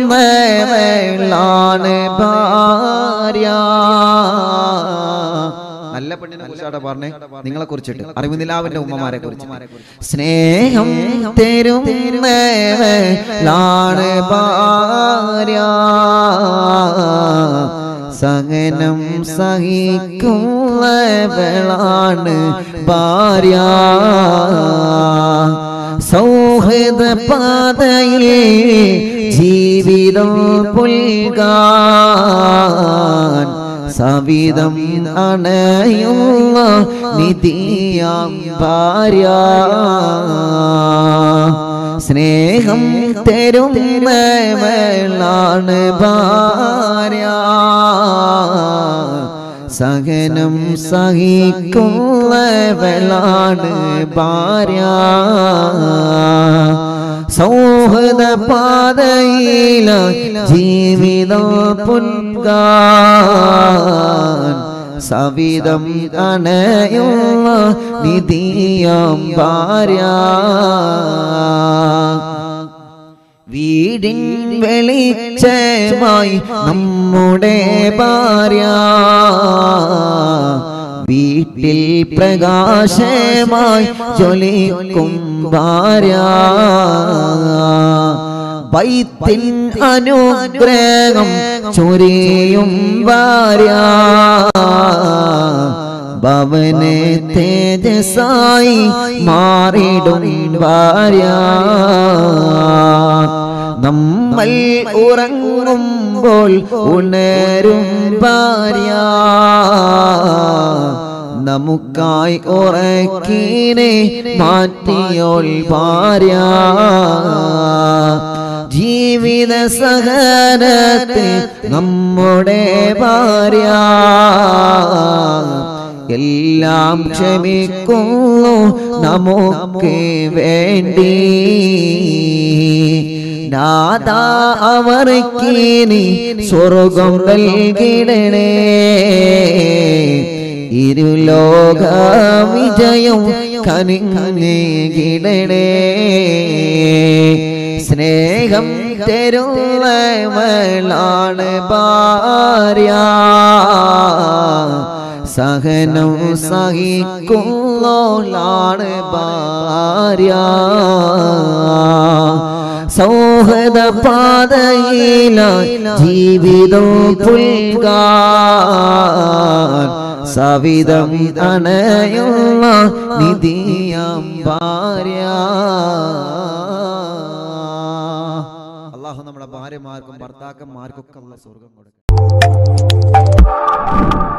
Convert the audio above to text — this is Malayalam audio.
വേളാണ് ഭാര്യ നല്ല പെണ്ണിനെ കുറിച്ചാണ് പറഞ്ഞേ നിങ്ങളെ കുറിച്ചിട്ട് അറിവ് നിലാവിന്റെ ഉമ്മമാരെ കുറിച്ച് സ്നേഹം തരും വേളാണ് ഭാര്യ സഹനം സഹിക്കുന്നവളാണ് ഭാര്യ സൗഹൃദ പാതയിൽ ജീവിതം പുൽകാൻ സവിധം അണയുള്ള നിധിയാം ഭാര്യ സ്നേഹം തരും വേളാണ് ഭാര്യ സഹനം സഹിക്കുന്നവളാണ് ഭാര്യ സൗഹൃദ പാതയില ജീവിതം പുൽകാൻ സവിധം അണയുള്ള നിധിയാം ഭാര്യ വീടിൻ വെളിച്ചമായി നമ്മുടെ ഭാര്യ വീട്ടിൽ പ്രകാശമായി ജ്വലിക്കും ഭാര്യ വൈത്തിൻ അനുഗ്രഹം ചൊരിയും ഭാര്യ ഭവനെ തേജസായി മാറിടും ഭാര്യ നമ്മൾ ഉറങ്ങുമ്പോൾ ഉണരും ഭാര്യ നമുക്കായി ഉറക്കീനെ മാറ്റിയോൾ ഭാര്യ ജീവിത സഹനത്തെ നമ്മുടെ ഭാര്യ എല്ലാം ക്ഷമിക്കുന്നു നമുക്ക് വേണ്ടി നാദാ അവർക്കിനി സ്വർഗം നൽകിടണേ ഇരുലോക വിജയം കനിങ്ങിടണേ സ്നേഹം തരുവളാണ് ഭാര്യ സഹനം സഹിക്കുന്നോളാണ് ഭാര്യ സൗഹൃദ പാതയില ജീവിതം പുൽകാൻ സവിധം അണയുള്ള നിധിയാം ഭാര്യ അള്ളാഹു നമ്മുടെ ഭാര്യമാർക്കും ഭർത്താക്കന്മാർക്കൊക്കെ ഉള്ള സ്വർഗം കൊടുക്കും